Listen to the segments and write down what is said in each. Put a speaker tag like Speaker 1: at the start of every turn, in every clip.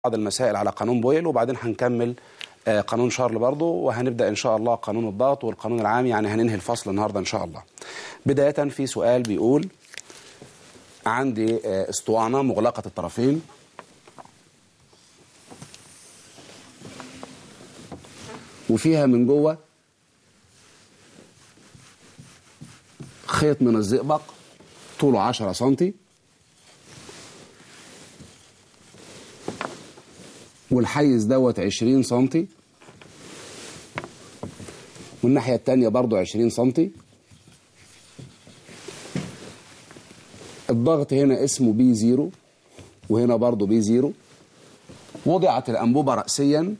Speaker 1: بعض المسائل على قانون بويل وبعدين هنكمل آه، قانون شارل برضه وهنبدأ إن شاء الله قانون الضغط والقانون العام يعني هننهي الفصل النهاردة إن شاء الله بداية في سؤال بيقول عندي آه، اسطوانة مغلقة الطرفين وفيها من جوه خيط من الزئبق طوله 10 سنتي والحيز دوت 20 سنتي والناحية التانية برضو 20 سنتي الضغط هنا اسمه بي زيرو وهنا برضو بي زيرو وضعت الأنبوبة رأسيا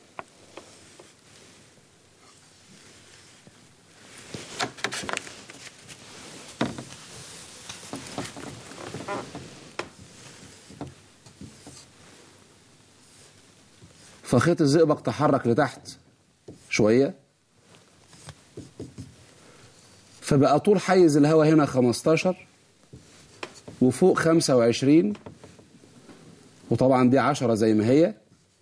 Speaker 1: فخيط الزئبق تحرك لتحت شوية فبقى طول حيز الهواء هنا 15 وفوق 25 وطبعا دي 10 زي ما هي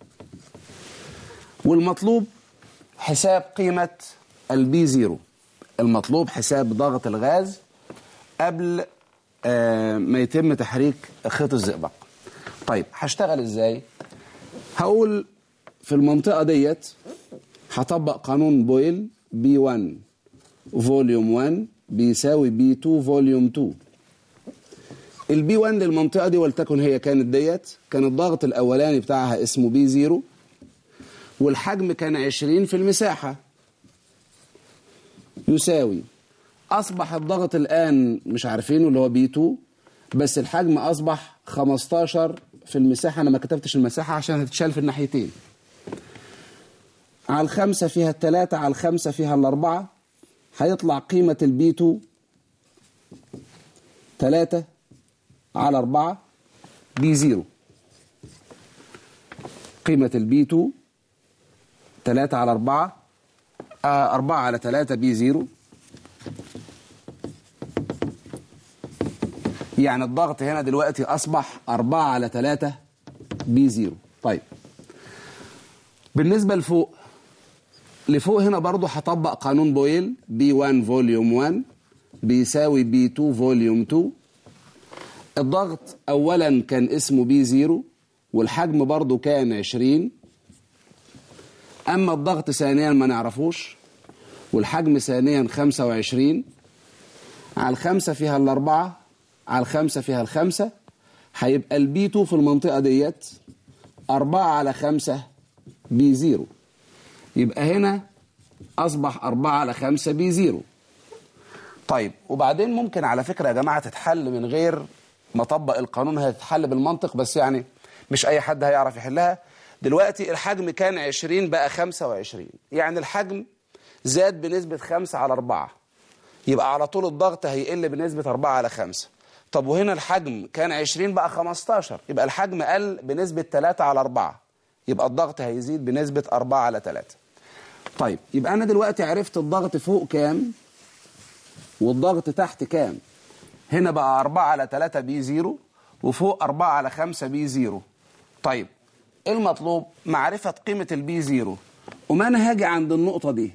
Speaker 1: والمطلوب حساب قيمة البي زيرو المطلوب حساب ضغط الغاز قبل آه، ما يتم تحريك خيط الزئبق طيب هشتغل ازاي هقول في المنطقة ديت هطبق قانون بويل بي 1 فوليوم 1 بيساوي بي 2 فوليوم 2 البي 1 للمنطقة دي ولتكن هي كانت ديت كان الضغط الأولاني بتاعها اسمه بي 0 والحجم كان 20 في المساحة يساوي أصبح الضغط الآن مش عارفينه اللي هو بي 2 بس الحجم أصبح 15 في المساحة أنا ما كتبتش المساحة عشان هتتشال في الناحيتين على الخمسة فيها التلاتة على الخمسة فيها الأربعة هيطلع قيمة البي 2 تلاتة على أربعة بي زيرو قيمة البي 2 تلاتة على أربعة آه أربعة على تلاتة بي زيرو يعني الضغط هنا دلوقتي أصبح أربعة على تلاتة بي زيرو طيب بالنسبة لفوق لفوق هنا برضو هطبق قانون بويل بي 1 فوليوم 1 بيساوي بي 2 فوليوم 2 الضغط اولا كان اسمه بي 0 والحجم برضو كان 20 اما الضغط ثانيا ما نعرفوش والحجم ثانيا 25 على الخمسة فيها الأربعة على الخمسة فيها الخمسة هيبقى البي 2 في المنطقة ديت أربعة على خمسة بي 0 يبقى هنا أصبح أربعة على خمسة بي زيرو طيب وبعدين ممكن على فكرة يا جماعة تتحل من غير ما طبق القانون هتتحل بالمنطق بس يعني مش أي حد هيعرف يحلها دلوقتي الحجم كان 20 بقى 25 يعني الحجم زاد بنسبة 5 على 4 يبقى على طول الضغط هيقل بنسبة 4 على 5 طب وهنا الحجم كان 20 بقى 15 يبقى الحجم قل بنسبة 3 على 4 يبقى الضغط هيزيد بنسبة 4 على 3 طيب يبقى أنا دلوقتي عرفت الضغط فوق كام والضغط تحت كام هنا بقى 4 على 3 بي 0 وفوق 4 على 5 بي 0 طيب إيه المطلوب معرفة قيمة البي 0 وما أنا هاجي عند النقطة دي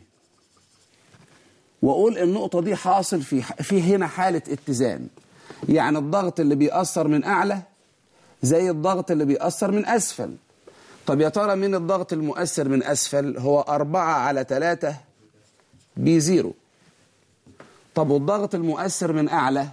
Speaker 1: وأقول النقطة دي حاصل في في هنا حالة اتزان يعني الضغط اللي بيأثر من أعلى زي الضغط اللي بيأثر من أسفل طب يا ترى مين الضغط المؤثر من أسفل هو أربعة على تلاتة بي زيرو طب والضغط المؤثر من أعلى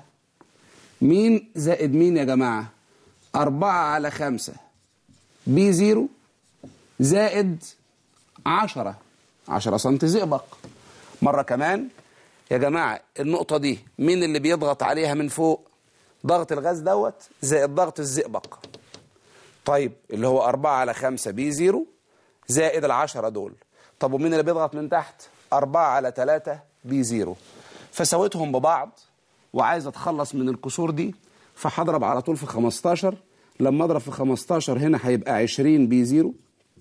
Speaker 1: مين زائد مين يا جماعة أربعة على خمسة بي زيرو زائد عشرة عشرة سنتي زئبق مرة كمان يا جماعة النقطة دي مين اللي بيضغط عليها من فوق ضغط الغاز دوت زائد ضغط الزئبق طيب اللي هو 4 على 5 بي 0 زائد العشرة دول طب ومين اللي بيضغط من تحت 4 على 3 بي 0 فسويتهم ببعض وعايز اتخلص من الكسور دي فهضرب على طول في 15 لما اضرب في 15 هنا هيبقى 20 بي 0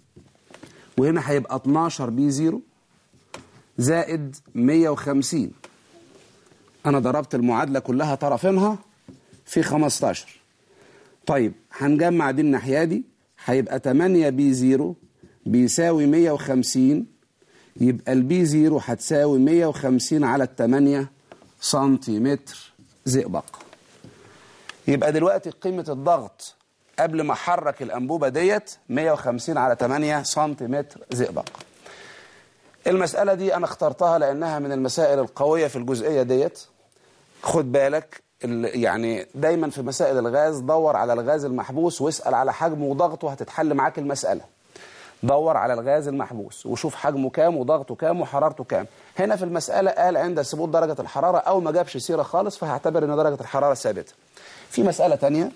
Speaker 1: وهنا هيبقى 12 بي 0 زائد 150 انا ضربت المعادلة كلها طرفينها في 15 طيب هنجمع دي الناحية دي هيبقى 8 بي 0 بيساوي 150 يبقى البي 0 هتساوي 150 على الثمانية سنتيمتر زئبق يبقى دلوقتي قيمة الضغط قبل ما احرك الأنبوبة ديت 150 على 8 سنتيمتر زئبق المسألة دي أنا اخترتها لأنها من المسائل القوية في الجزئية ديت خد بالك يعني دايما في مسائل الغاز دور على الغاز المحبوس واسأل على حجمه وضغطه هتتحل معاك المسألة دور على الغاز المحبوس وشوف حجمه كام وضغطه كام وحرارته كام هنا في المسألة قال عند ثبوت درجة الحرارة أو ما جابش سيرة خالص فهعتبر أن درجة الحرارة ثابتة في مسألة تانية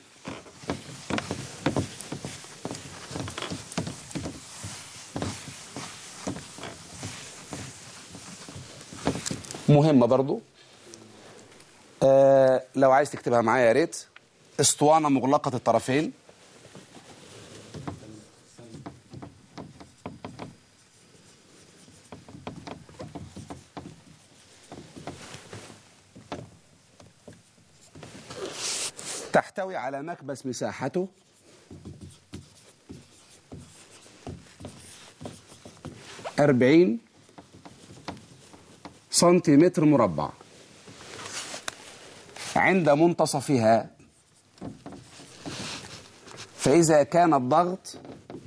Speaker 1: مهمة برضو آه لو عايز تكتبها معايا يا ريت اسطوانة مغلقة الطرفين تحتوي على مكبس مساحته أربعين سنتيمتر مربع عند منتصفها فإذا كان الضغط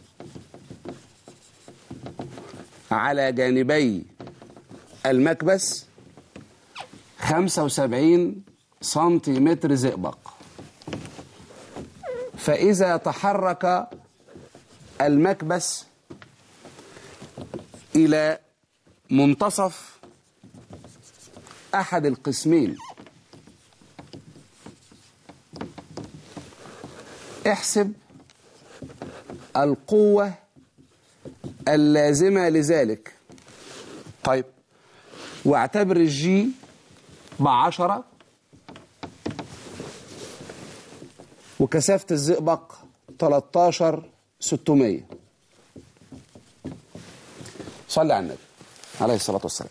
Speaker 1: على جانبي المكبس 75 سنتيمتر زئبق فإذا تحرك المكبس إلى منتصف أحد القسمين احسب القوة اللازمة لذلك طيب واعتبر الجي بعشرة وكثافة الزئبق 13 600 صلي على النبي عليه الصلاة والسلام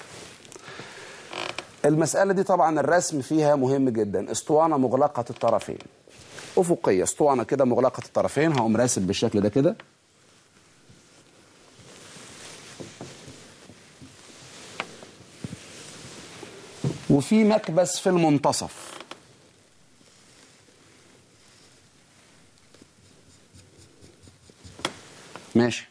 Speaker 1: المسألة دي طبعا الرسم فيها مهم جدا اسطوانة مغلقة الطرفين أفقية اسطوانة كده مغلقة الطرفين هقوم راسم بالشكل ده كده وفي مكبس في المنتصف ماشي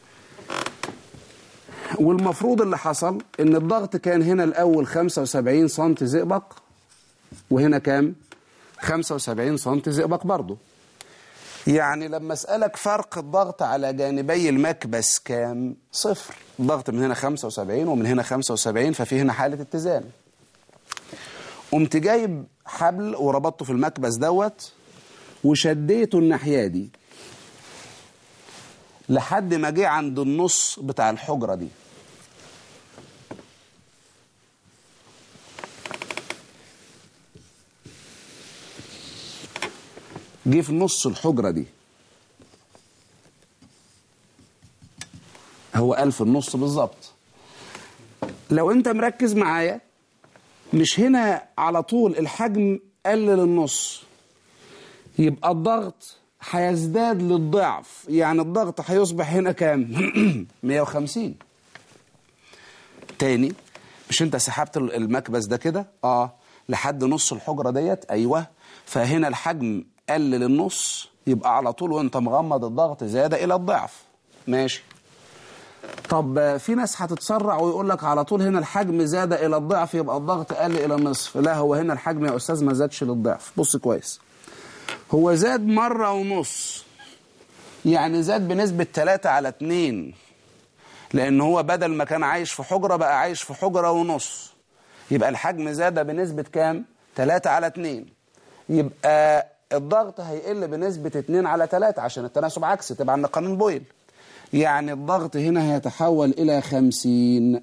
Speaker 1: والمفروض اللي حصل ان الضغط كان هنا الاول 75 سم زئبق وهنا كام 75 سم زئبق برضه يعني لما اسالك فرق الضغط على جانبي المكبس كام صفر الضغط من هنا 75 ومن هنا 75 ففي هنا حاله اتزان قمت جايب حبل وربطته في المكبس دوت وشديته الناحيه دي لحد ما جه عند النص بتاع الحجرة دي جه في نص الحجرة دي هو قال في النص بالظبط لو انت مركز معايا مش هنا على طول الحجم قلل النص يبقى الضغط هيزداد للضعف يعني الضغط هيصبح هنا كام 150 تاني مش انت سحبت المكبس ده كده اه لحد نص الحجرة ديت ايوه فهنا الحجم قلل النص يبقى على طول وانت مغمض الضغط زاد الى الضعف ماشي طب في ناس هتتسرع ويقول لك على طول هنا الحجم زاد الى الضعف يبقى الضغط قل الى النصف لا هو هنا الحجم يا استاذ ما زادش للضعف بص كويس هو زاد مرة ونص يعني زاد بنسبة 3 على 2 لأن هو بدل ما كان عايش في حجرة بقى عايش في حجرة ونص يبقى الحجم زاد بنسبة كام؟ 3 على 2 يبقى الضغط هيقل بنسبة 2 على 3 عشان التناسب عكسي تبع عن قانون بويل يعني الضغط هنا هيتحول إلى 50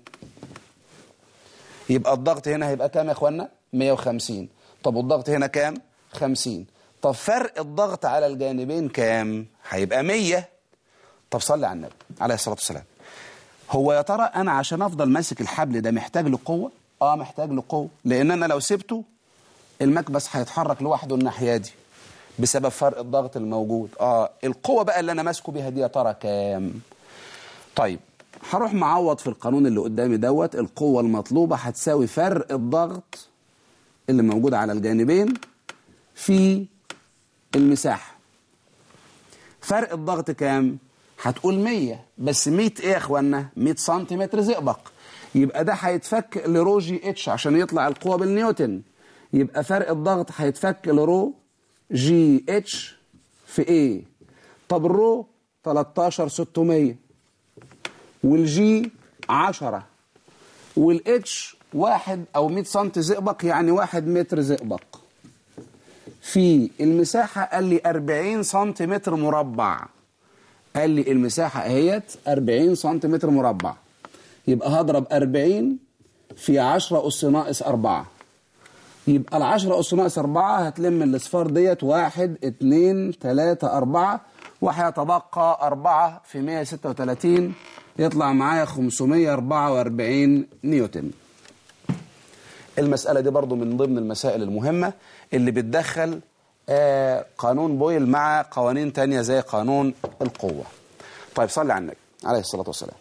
Speaker 1: يبقى الضغط هنا هيبقى كام يا اخوانا 150 طب والضغط هنا كام 50 طب فرق الضغط على الجانبين كام هيبقى 100 طب صلي على النبي عليه الصلاة والسلام هو يا ترى انا عشان افضل ماسك الحبل ده محتاج له قوه اه محتاج له قوه لان انا لو سبته المكبس هيتحرك لوحده الناحيه دي بسبب فرق الضغط الموجود اه القوة بقى اللي انا ماسكه بيها دي يا ترى كام طيب هروح معوض في القانون اللي قدامي دوت القوة المطلوبة هتساوي فرق الضغط اللي موجود على الجانبين في المساحة فرق الضغط كام هتقول 100 بس 100 ايه يا اخوانا 100 سنتيمتر زئبق يبقى ده هيتفك لرو جي اتش عشان يطلع القوة بالنيوتن يبقى فرق الضغط هيتفك لرو جي اتش في ايه طب الرو 13600 والجي 10 والاتش واحد او 100 سم زئبق يعني واحد متر زئبق في المساحة قال لي 40 سنتيمتر مربع قال لي المساحة اهيت 40 سنتيمتر مربع يبقى هضرب 40 في 10 أس ناقص 4 يبقى ال 10 أس ناقص 4 هتلم الأصفار ديت 1 2 3 4 وهيتبقى 4 في 136 يطلع معايا 544 نيوتن المسألة دي برضو من ضمن المسائل المهمة اللي بتدخل آه قانون بويل مع قوانين تانية زي قانون القوة طيب صلي على النبي عليه الصلاة والسلام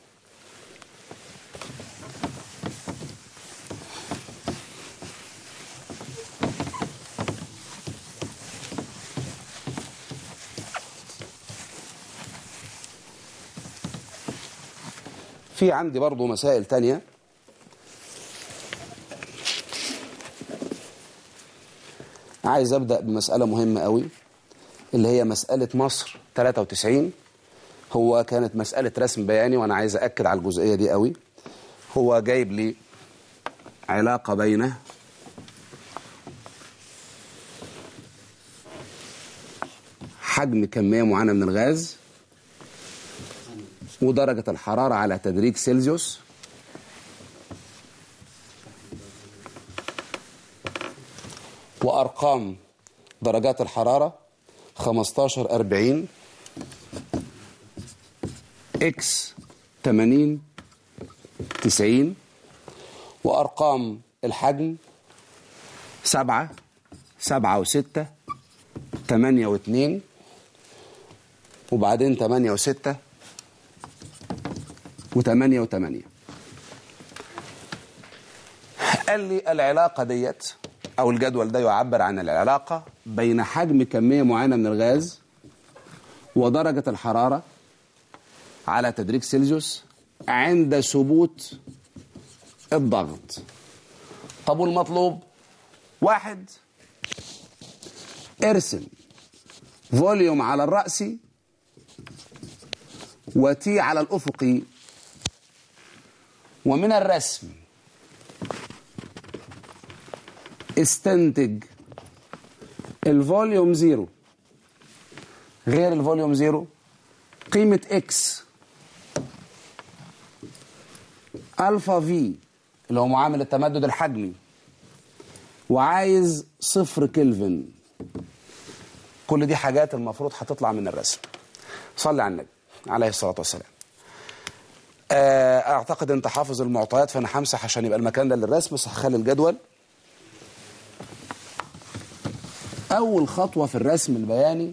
Speaker 1: في عندي برضو مسائل تانية عايز أبدأ بمسألة مهمة قوي اللي هي مسألة مصر 93 هو كانت مسألة رسم بياني وأنا عايز أأكد على الجزئية دي قوي هو جايب لي علاقة بين حجم كمية معينة من الغاز ودرجة الحرارة على تدريج سيلزيوس وأرقام درجات الحرارة 15 40 اكس 80 90 وأرقام الحجم 7 7 و6 8 و2 وبعدين 8 و6 وثمانية وثمانية قال لي العلاقة ديت أو الجدول ده يعبر عن العلاقة بين حجم كمية معينة من الغاز ودرجة الحرارة على تدريج سيلزيوس عند ثبوت الضغط طب والمطلوب واحد ارسم فوليوم على الرأسي وتي على الأفقي ومن الرسم استنتج الفوليوم زيرو غير الفوليوم زيرو قيمة اكس الفا في اللي هو معامل التمدد الحجمي وعايز صفر كلفن كل دي حاجات المفروض هتطلع من الرسم صلي على النبي عليه الصلاة والسلام اعتقد انت حافظ المعطيات فانا همسح عشان يبقى المكان ده للرسم بس هخلي الجدول اول خطوه في الرسم البياني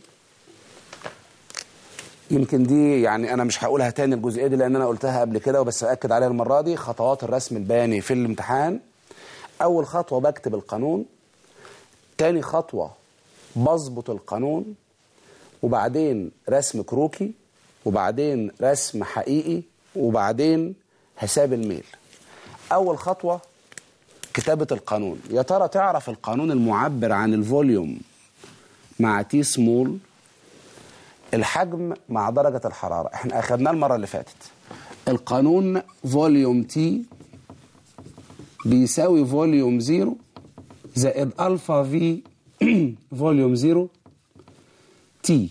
Speaker 1: يمكن دي يعني انا مش هقولها تاني الجزئيه دي لان انا قلتها قبل كده وبس اكد عليها المره دي خطوات الرسم البياني في الامتحان اول خطوه بكتب القانون تاني خطوه بظبط القانون وبعدين رسم كروكي وبعدين رسم حقيقي وبعدين حساب الميل أول خطوة كتابة القانون يا ترى تعرف القانون المعبر عن الفوليوم مع تي سمول الحجم مع درجة الحرارة احنا أخذناه المرة اللي فاتت القانون فوليوم تي بيساوي فوليوم زيرو زائد ألفا في فوليوم زيرو تي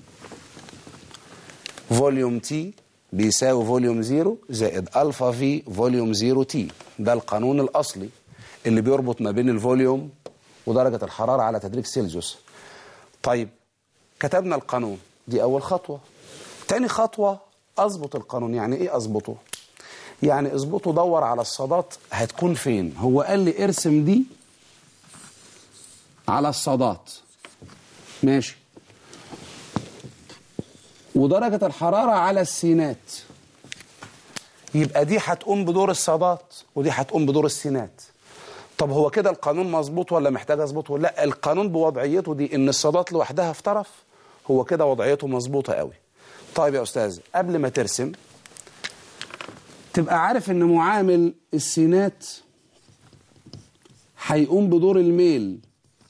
Speaker 1: فوليوم تي بيساوي فوليوم زيرو زائد ألفا في فوليوم زيرو تي ده القانون الأصلي اللي بيربط ما بين الفوليوم ودرجة الحرارة على تدريج سيلزيوس طيب كتبنا القانون دي أول خطوة تاني خطوة أظبط القانون يعني إيه أظبطه يعني اظبطه دور على الصادات هتكون فين هو قال لي ارسم دي على الصادات ماشي ودرجة الحرارة على السينات يبقى دي هتقوم بدور الصادات ودي هتقوم بدور السينات طب هو كده القانون مظبوط ولا محتاج اظبطه لا القانون بوضعيته دي ان الصادات لوحدها في طرف هو كده وضعيته مظبوطه قوي طيب يا استاذ قبل ما ترسم تبقى عارف ان معامل السينات هيقوم بدور الميل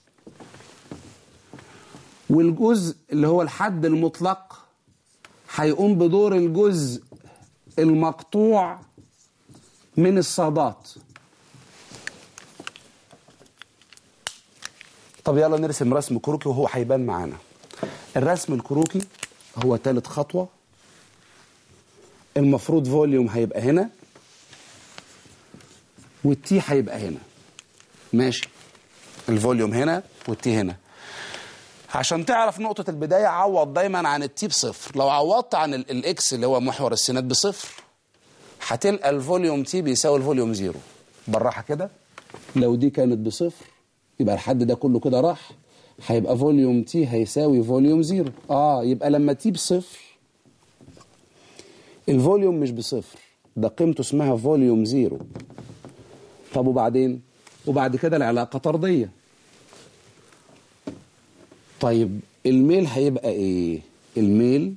Speaker 1: والجزء اللي هو الحد المطلق هيقوم بدور الجزء المقطوع من الصادات طب يلا نرسم رسم كروكي وهو هيبان معانا الرسم الكروكي هو ثالث خطوة المفروض فوليوم هيبقى هنا والتي هيبقى هنا ماشي الفوليوم هنا والتي هنا عشان تعرف نقطة البداية عوض دايما عن التي بصفر لو عوضت عن ال- الاكس اللي هو محور السينات بصفر هتلقى الفوليوم تي بيساوي الفوليوم زيرو بالراحة كده لو دي كانت بصفر يبقى الحد ده كله كده راح هيبقى فوليوم تي هيساوي فوليوم زيرو اه يبقى لما تي بصفر الفوليوم مش بصفر ده قيمته اسمها فوليوم زيرو طب وبعدين وبعد كده العلاقة طردية طيب الميل هيبقى ايه الميل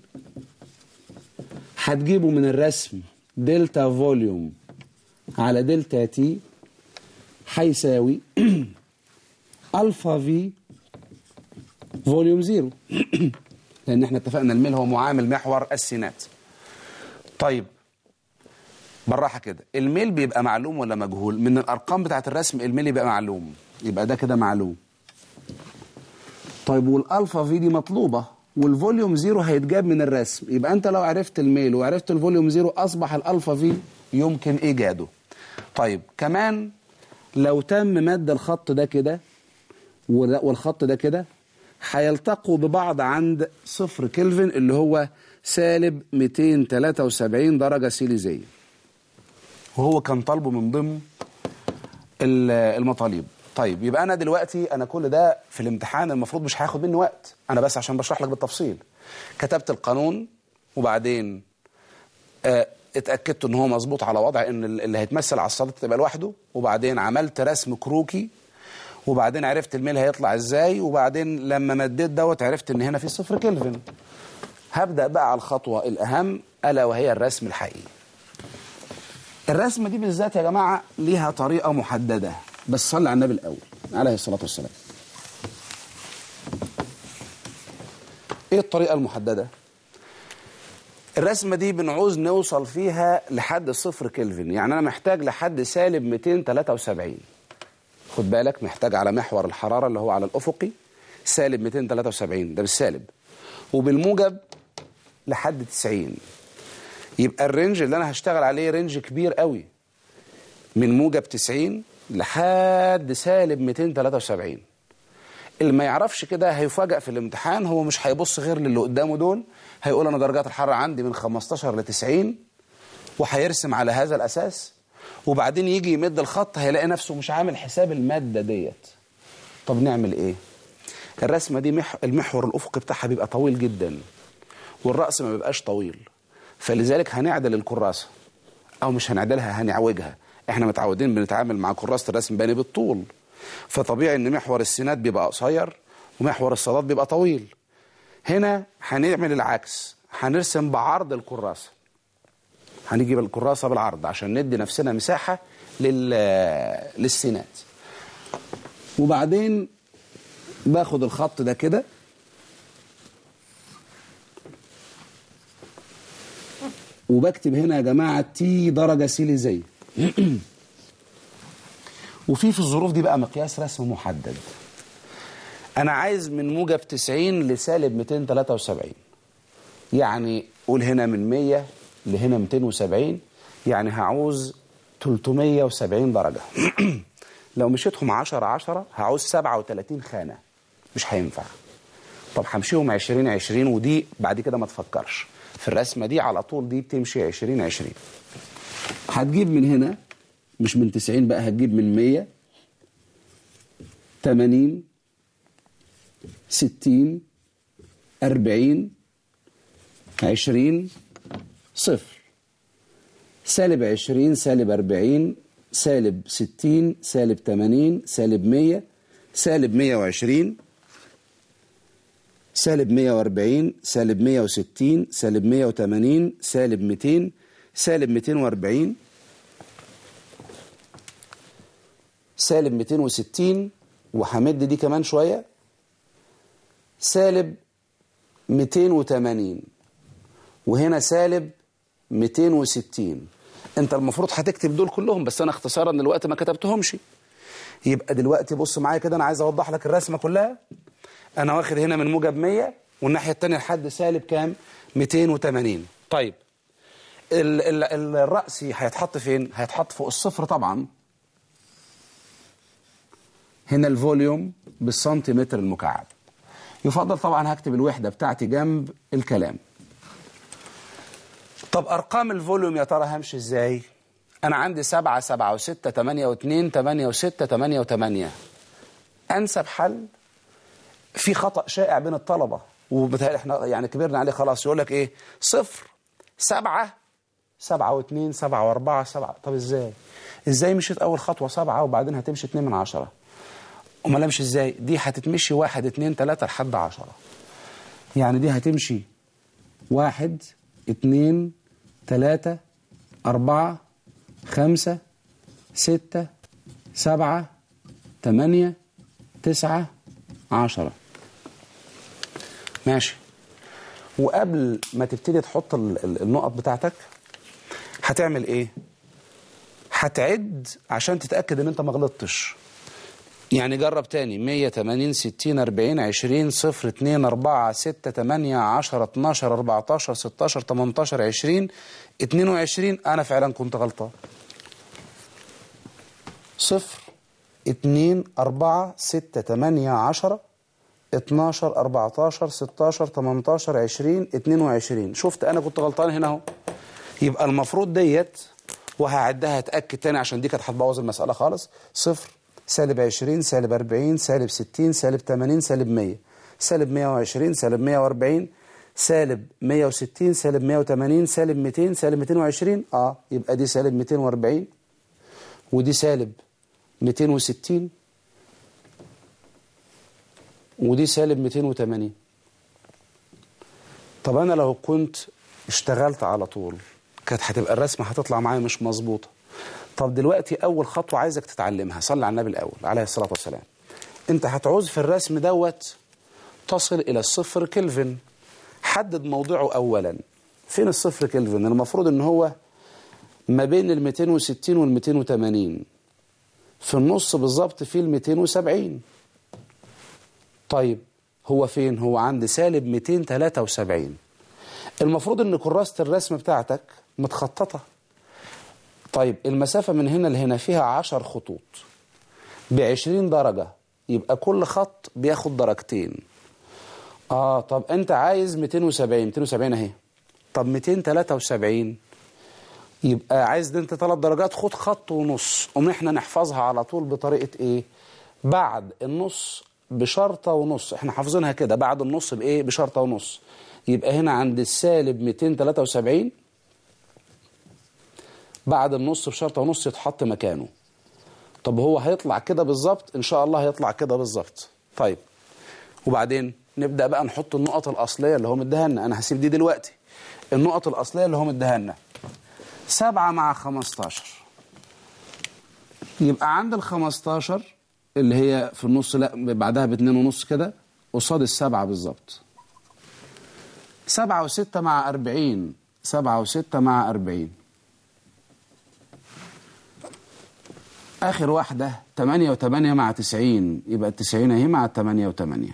Speaker 1: هتجيبه من الرسم دلتا فوليوم على دلتا تي هيساوي الفا في فوليوم زيرو لان احنا اتفقنا الميل هو معامل محور السينات طيب بالراحه كده الميل بيبقى معلوم ولا مجهول من الارقام بتاعه الرسم الميل يبقى معلوم يبقى ده كده معلوم طيب والالفا في دي مطلوبه والفوليوم زيرو هيتجاب من الرسم يبقى انت لو عرفت الميل وعرفت الفوليوم زيرو اصبح الالفا في يمكن ايجاده طيب كمان لو تم مد الخط ده كده وده- والخط ده كده هيلتقوا ببعض عند صفر كلفن اللي هو سالب 273 درجة سيليزية وهو كان طالبه من ضمن ال- المطالب طيب يبقى انا دلوقتي انا كل ده في الامتحان المفروض مش هياخد مني وقت انا بس عشان بشرح لك بالتفصيل كتبت القانون وبعدين آه، اتاكدت ان هو مظبوط على وضع ان ال- اللي هيتمثل على الصادات تبقى لوحده وبعدين عملت رسم كروكي وبعدين عرفت الميل هيطلع ازاي وبعدين لما مديت دوت عرفت ان هنا في صفر كلفن هبدا بقى على الخطوه الاهم الا وهي الرسم الحقيقي الرسمه دي بالذات يا جماعه ليها طريقه محدده بس صلي على النبي الاول عليه الصلاه والسلام ايه الطريقه المحدده الرسمه دي بنعوز نوصل فيها لحد صفر كلفن يعني انا محتاج لحد سالب 273 خد بالك محتاج على محور الحراره اللي هو على الافقي سالب 273 ده بالسالب وبالموجب لحد 90 يبقى الرينج اللي انا هشتغل عليه رينج كبير قوي من موجب 90 لحد سالب 273 اللي ما يعرفش كده هيفاجئ في الامتحان هو مش هيبص غير للي قدامه دول هيقول انا درجات الحراره عندي من 15 ل 90 وهيرسم على هذا الاساس وبعدين يجي يمد الخط هيلاقي نفسه مش عامل حساب الماده ديت طب نعمل ايه الرسمه دي مح... المحور الافقي بتاعها بيبقى طويل جدا والراس ما بيبقاش طويل فلذلك هنعدل الكراسه او مش هنعدلها هنعوجها احنا متعودين بنتعامل مع كراسه الرسم باني بالطول فطبيعي ان محور السينات بيبقى قصير ومحور الصادات بيبقى طويل هنا هنعمل العكس هنرسم بعرض الكراسه هنجيب الكراسه بالعرض عشان ندي نفسنا مساحه لل للسينات وبعدين باخد الخط ده كده وبكتب هنا يا جماعه تي درجه سيليزيه وفي في الظروف دي بقى مقياس رسم محدد انا عايز من موجب 90 لسالب 273 يعني قول هنا من 100 لهنا 270 يعني هعوز 370 درجة لو مشيتهم 10 10 هعوز 37 خانة مش هينفع طب همشيهم 20 20 ودي بعد كده ما تفكرش في الرسمة دي على طول دي بتمشي 20 20 هتجيب من هنا مش من 90 بقى هتجيب من 100 80 ستين أربعين عشرين صفر سالب عشرين سالب أربعين سالب ستين سالب تمانين سالب مية سالب مية وعشرين سالب مية وأربعين سالب مية وستين سالب مية وتمانين سالب ميتين سالب ميتين وأربعين سالب ميتين وستين وهمد دي كمان شوية سالب ميتين وتمانين وهنا سالب 260 انت المفروض هتكتب دول كلهم بس انا اختصارا الوقت ما كتبتهمش يبقى دلوقتي بص معايا كده انا عايز اوضح لك الرسمه كلها انا واخد هنا من موجب 100 والناحيه الثانيه لحد سالب كام 280 طيب ال ال الرأسي هيتحط فين هيتحط فوق الصفر طبعا هنا الفوليوم بالسنتيمتر المكعب يفضل طبعا هكتب الوحده بتاعتي جنب الكلام طب أرقام الفوليوم يا ترى همشي إزاي؟ أنا عندي سبعة سبعة وستة تمانية واتنين تمانية وستة تمانية وتمانية أنسب حل في خطأ شائع بين الطلبة وبتهيألي احنا يعني كبرنا عليه خلاص يقول لك إيه؟ صفر سبعة سبعة واثنين سبعة وأربعة سبعة طب إزاي؟ إزاي مشيت أول خطوة سبعة وبعدين هتمشي اتنين من عشرة؟ أمال أمشي إزاي؟ دي هتتمشي واحد اتنين تلاتة لحد عشرة يعني دي هتمشي واحد اتنين تلاتة أربعة خمسة ستة سبعة تمانية تسعة عشرة ماشي وقبل ما تبتدي تحط النقط بتاعتك هتعمل ايه هتعد عشان تتأكد ان انت ما غلطتش يعني جرب تاني 100 80 60 40 20 0 2 4 6 8 10 12 14 16 18 20 22 انا فعلا كنت غلطان صفر 2 4 6 8 10 12 14 16 18 20 22 شفت انا كنت غلطان هنا اهو يبقى المفروض ديت وهعدها اتاكد تاني عشان دي كانت هتبوظ المساله خالص صفر سالب 20 سالب 40 سالب 60 سالب 80 سالب 100 سالب 120 سالب 140 سالب 160 سالب 180 سالب 200 سالب 220 اه يبقى دي سالب 240 ودي سالب 260 ودي سالب 280 طب انا لو كنت اشتغلت على طول كانت هتبقى الرسمه هتطلع معايا مش مظبوطه طب دلوقتي اول خطوه عايزك تتعلمها صلي على النبي الاول عليه الصلاه والسلام انت هتعوز في الرسم دوت تصل الى الصفر كلفن حدد موضعه اولا فين الصفر كلفن المفروض ان هو ما بين ال 260 وال 280 في النص بالظبط في ال 270 طيب هو فين هو عند سالب 273 المفروض ان كراسة الرسم بتاعتك متخططة طيب المسافة من هنا لهنا فيها 10 خطوط ب 20 درجة يبقى كل خط بياخد درجتين اه طب انت عايز 270 270 اهي طب 273 يبقى عايز ده انت ثلاث درجات خد خط ونص قوم احنا نحفظها على طول بطريقة ايه بعد النص بشرطة ونص احنا حافظينها كده بعد النص بايه بشرطة ونص يبقى هنا عند السالب 273 بعد النص بشرطة ونص يتحط مكانه طب هو هيطلع كده بالظبط ان شاء الله هيطلع كده بالظبط طيب وبعدين نبدأ بقى نحط النقط الأصلية اللي هو مديها لنا أنا هسيب دي دلوقتي النقط الأصلية اللي هو مديها لنا سبعة مع خمستاشر يبقى عند الخمستاشر اللي هي في النص لا بعدها باتنين ونص كده قصاد السبعة بالظبط سبعة وستة مع أربعين سبعة وستة مع أربعين آخر واحدة تمانية وتمانية مع تسعين يبقى التسعين اهي مع التمانية وتمانية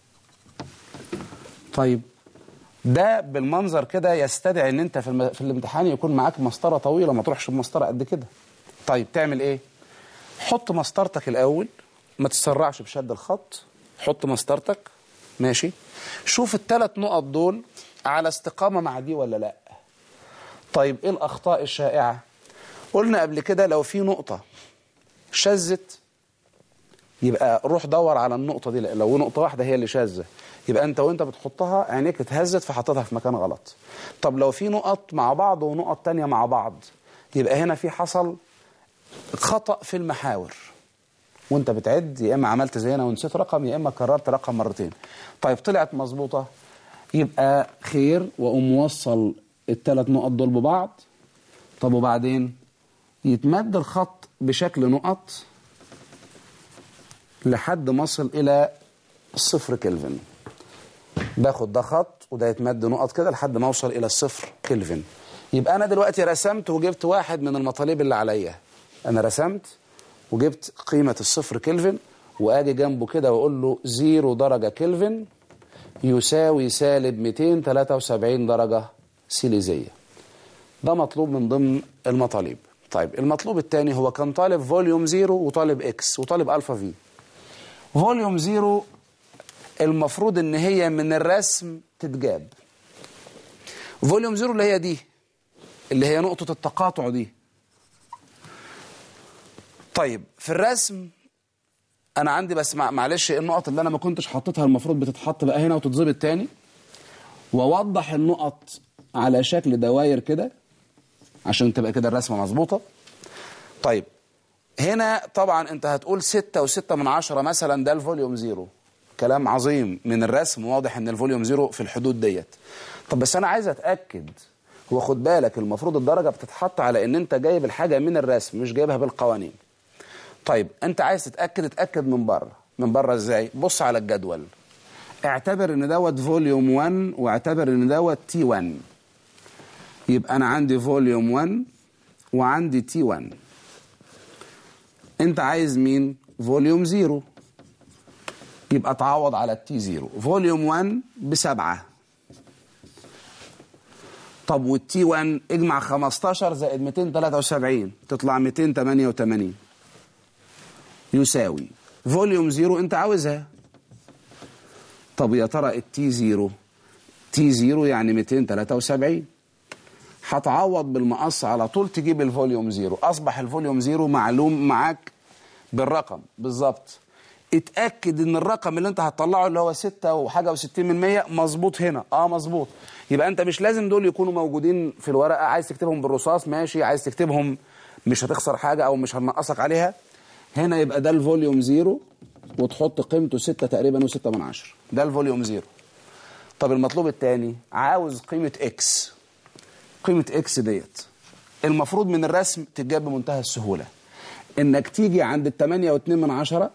Speaker 1: طيب ده بالمنظر كده يستدعي ان انت في, الم... في الامتحان يكون معاك مسطره طويله ما تروحش بمسطره قد كده طيب تعمل ايه حط مسطرتك الاول ما تسرعش بشد الخط حط مسطرتك ماشي شوف الثلاث نقط دول على استقامه مع دي ولا لا طيب ايه الاخطاء الشائعه قلنا قبل كده لو في نقطه شزت يبقى روح دور على النقطة دي لو نقطة واحدة هي اللي شاذة يبقى انت وانت بتحطها عينيك اتهزت فحطيتها في مكان غلط طب لو في نقط مع بعض ونقط تانية مع بعض يبقى هنا في حصل خطأ في المحاور وانت بتعد يا اما عملت زينا ونسيت رقم يا اما كررت رقم مرتين طيب طلعت مظبوطة يبقى خير واقوم موصل الثلاث نقط دول ببعض طب وبعدين يتمد الخط بشكل نقط لحد ما اصل الى الصفر كلفن باخد ده خط وده يتمد نقط كده لحد ما اوصل الى الصفر كلفن يبقى انا دلوقتي رسمت وجبت واحد من المطالب اللي عليا انا رسمت وجبت قيمة الصفر كلفن واجي جنبه كده واقول له زيرو درجة كلفن يساوي سالب 273 درجة سيليزية ده مطلوب من ضمن المطالب طيب المطلوب الثاني هو كان طالب فوليوم زيرو وطالب اكس وطالب الفا في فوليوم زيرو المفروض ان هي من الرسم تتجاب فوليوم زيرو اللي هي دي اللي هي نقطة التقاطع دي طيب في الرسم انا عندي بس معلش النقط اللي انا ما كنتش حاططها المفروض بتتحط بقى هنا وتتظبط تاني واوضح النقط على شكل دواير كده عشان تبقى كده الرسمة مظبوطة طيب هنا طبعا انت هتقول ستة وستة من عشرة مثلا ده الفوليوم زيرو كلام عظيم من الرسم واضح ان الفوليوم زيرو في الحدود ديت طب بس انا عايز اتأكد هو خد بالك المفروض الدرجة بتتحط على ان انت جايب الحاجة من الرسم مش جايبها بالقوانين طيب انت عايز تتأكد اتأكد من بره من بره ازاي بص على الجدول اعتبر ان دوت فوليوم 1 واعتبر ان دوت تي 1 يبقى انا عندي فوليوم 1 وعندي تي 1 انت عايز مين فوليوم 0 يبقى تعوض على التي 0 فوليوم 1 بسبعة طب والتي 1 اجمع 15 زائد 273 تطلع 288 يساوي فوليوم 0 انت عاوزها طب يا ترى التي 0 تي 0 يعني 273 هتعوض بالمقص على طول تجيب الفوليوم 0 اصبح الفوليوم 0 معلوم معاك بالرقم بالظبط اتاكد ان الرقم اللي انت هتطلعه اللي هو 6 وحاجه و60 من 100 مظبوط هنا اه مظبوط يبقى انت مش لازم دول يكونوا موجودين في الورقه عايز تكتبهم بالرصاص ماشي عايز تكتبهم مش هتخسر حاجه او مش هنقصك عليها هنا يبقى ده الفوليوم 0 وتحط قيمته 6 تقريبا و6 من 10 ده الفوليوم 0 طب المطلوب الثاني عاوز قيمه اكس قيمه اكس ديت المفروض من الرسم تتجاب بمنتهى السهوله انك تيجي عند ال 8 و2 من 10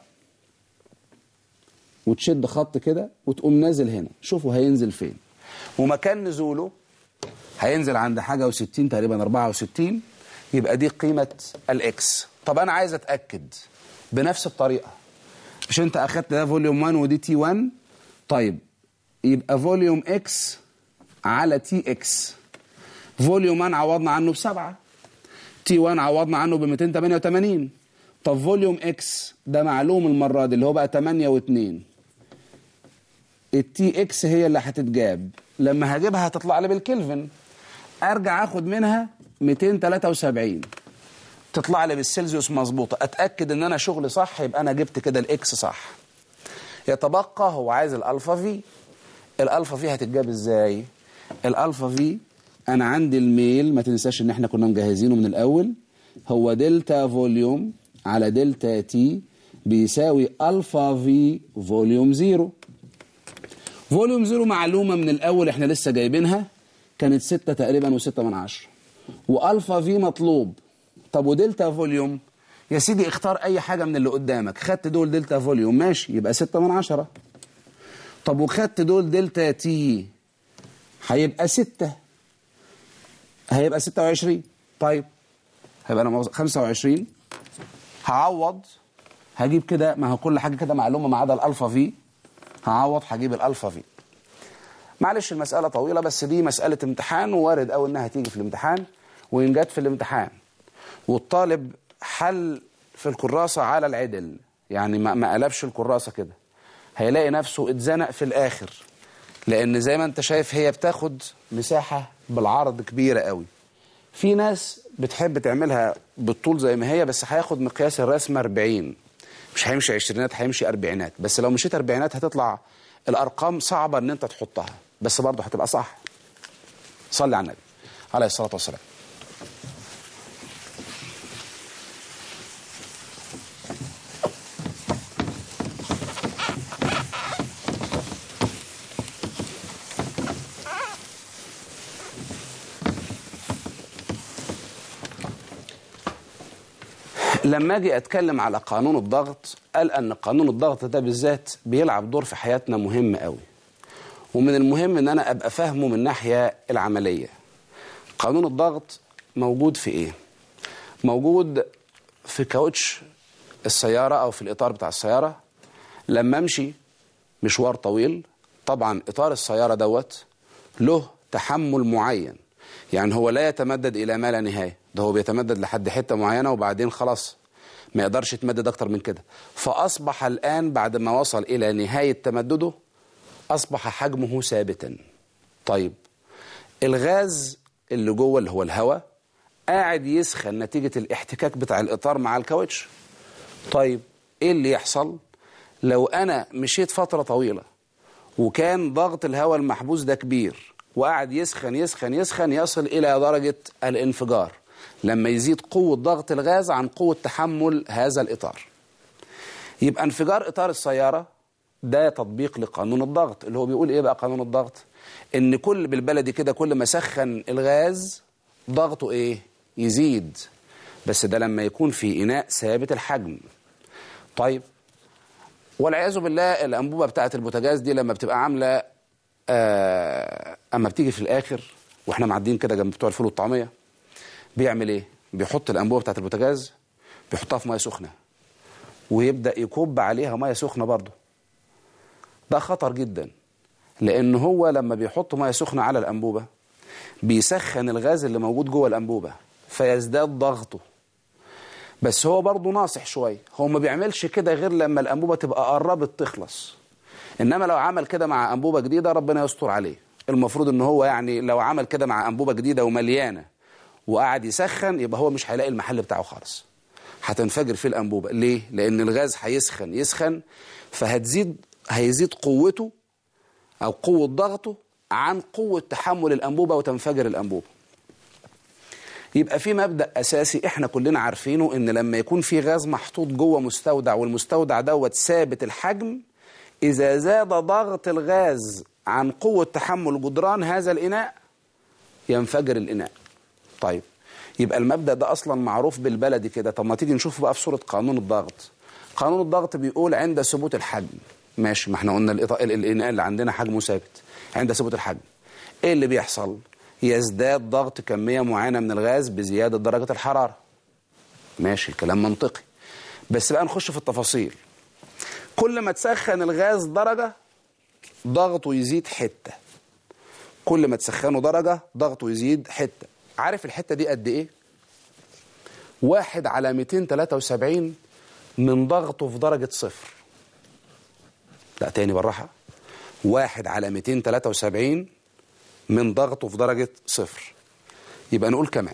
Speaker 1: وتشد خط كده وتقوم نازل هنا شوفوا هينزل فين ومكان نزوله هينزل عند حاجة و60 تقريبا 64 يبقى دي قيمة الاكس طب انا عايز اتأكد بنفس الطريقة مش انت اخدت ده فوليوم 1 ودي تي 1 طيب يبقى فوليوم اكس على تي اكس فوليوم 1 عوضنا عنه بسبعة تي 1 عوضنا عنه ب 288 طب فوليوم اكس ده معلوم المرة دي اللي هو بقى 8 و2 التي اكس هي اللي هتتجاب لما هجيبها هتطلع لي بالكلفن ارجع اخد منها 273 تطلع لي بالسلسيوس مظبوطه اتاكد ان انا شغلي صح يبقى انا جبت كده الاكس صح يتبقى هو عايز الالفا في الالفا في هتتجاب ازاي الالفا في انا عندي الميل ما تنساش ان احنا كنا مجهزينه من الاول هو دلتا فوليوم على دلتا تي بيساوي الفا في فوليوم زيرو فوليوم زيرو معلومة من الأول احنا لسه جايبينها كانت ستة تقريبا وستة من عشرة وألفا في مطلوب طب ودلتا فوليوم يا سيدي اختار أي حاجة من اللي قدامك خدت دول دلتا فوليوم ماشي يبقى ستة من عشرة طب وخدت دول دلتا تي هيبقى ستة هيبقى ستة وعشرين طيب هيبقى أنا خمسة وعشرين هعوض هجيب كده ما هو كل حاجة كده معلومة ما عدا الألفا في هعوض هجيب الالفا في معلش المسألة طويلة بس دي مسألة امتحان ووارد أوي إنها تيجي في الامتحان وإن جت في الامتحان والطالب حل في الكراسة على العدل يعني ما, ما قلبش الكراسة كده هيلاقي نفسه اتزنق في الآخر لأن زي ما أنت شايف هي بتاخد مساحة بالعرض كبيرة قوي في ناس بتحب تعملها بالطول زي ما هي بس هياخد مقياس الرسمة 40 مش هيمشي عشرينات هيمشي أربعينات بس لو مشيت أربعينات هتطلع الأرقام صعبة إن أنت تحطها بس برضه هتبقى صح صلي على النبي عليه الصلاة والسلام لما اجي اتكلم على قانون الضغط قال ان قانون الضغط ده بالذات بيلعب دور في حياتنا مهم قوي ومن المهم ان انا ابقى فاهمه من الناحيه العمليه قانون الضغط موجود في ايه موجود في كاوتش السياره او في الاطار بتاع السياره لما امشي مشوار طويل طبعا اطار السياره دوت له تحمل معين يعني هو لا يتمدد الى ما لا نهايه ده هو بيتمدد لحد حته معينه وبعدين خلاص ما يقدرش يتمدد اكتر من كده فاصبح الان بعد ما وصل الى نهايه تمدده اصبح حجمه ثابتا طيب الغاز اللي جوه اللي هو الهواء قاعد يسخن نتيجه الاحتكاك بتاع الاطار مع الكاوتش طيب ايه اللي يحصل لو انا مشيت فتره طويله وكان ضغط الهواء المحبوس ده كبير وقعد يسخن يسخن يسخن يصل إلى درجة الانفجار لما يزيد قوة ضغط الغاز عن قوة تحمل هذا الإطار يبقى انفجار إطار السيارة ده تطبيق لقانون الضغط اللي هو بيقول إيه بقى قانون الضغط إن كل بالبلدي كده كل ما سخن الغاز ضغطه إيه يزيد بس ده لما يكون في إناء ثابت الحجم طيب والعياذ بالله الأنبوبة بتاعة البوتاجاز دي لما بتبقى عاملة آه اما بتيجي في الاخر واحنا معديين كده جنب بتوع الفول والطعميه بيعمل ايه بيحط الانبوبه بتاعت البوتاجاز بيحطها في ميه سخنه ويبدا يكب عليها ميه سخنه برضه ده خطر جدا لان هو لما بيحط ميه سخنه على الانبوبه بيسخن الغاز اللي موجود جوه الانبوبه فيزداد ضغطه بس هو برضه ناصح شويه هو ما بيعملش كده غير لما الانبوبه تبقى قربت تخلص انما لو عمل كده مع انبوبه جديده ربنا يستر عليه المفروض ان هو يعني لو عمل كده مع انبوبه جديده ومليانه وقعد يسخن يبقى هو مش هيلاقي المحل بتاعه خالص هتنفجر فيه الانبوبه ليه لان الغاز هيسخن يسخن فهتزيد هيزيد قوته او قوه ضغطه عن قوه تحمل الانبوبه وتنفجر الانبوبه يبقى في مبدا اساسي احنا كلنا عارفينه ان لما يكون في غاز محطوط جوه مستودع والمستودع دوت ثابت الحجم إذا زاد ضغط الغاز عن قوة تحمل جدران هذا الإناء ينفجر الإناء طيب يبقى المبدأ ده أصلا معروف بالبلدي كده طب ما تيجي نشوف بقى في صورة قانون الضغط قانون الضغط بيقول عند ثبوت الحجم ماشي ما احنا قلنا الإناء اللي عندنا حجمه ثابت عند ثبوت الحجم ايه اللي بيحصل يزداد ضغط كمية معينة من الغاز بزيادة درجة الحرارة ماشي كلام منطقي بس بقى نخش في التفاصيل كل ما تسخن الغاز درجة ضغطه يزيد حتة كل ما تسخنه درجة ضغطه يزيد حتة عارف الحتة دي قد ايه واحد على 273 من ضغطه في درجة صفر لا تاني بالراحة واحد على 273 من ضغطه في درجة صفر يبقى نقول كمان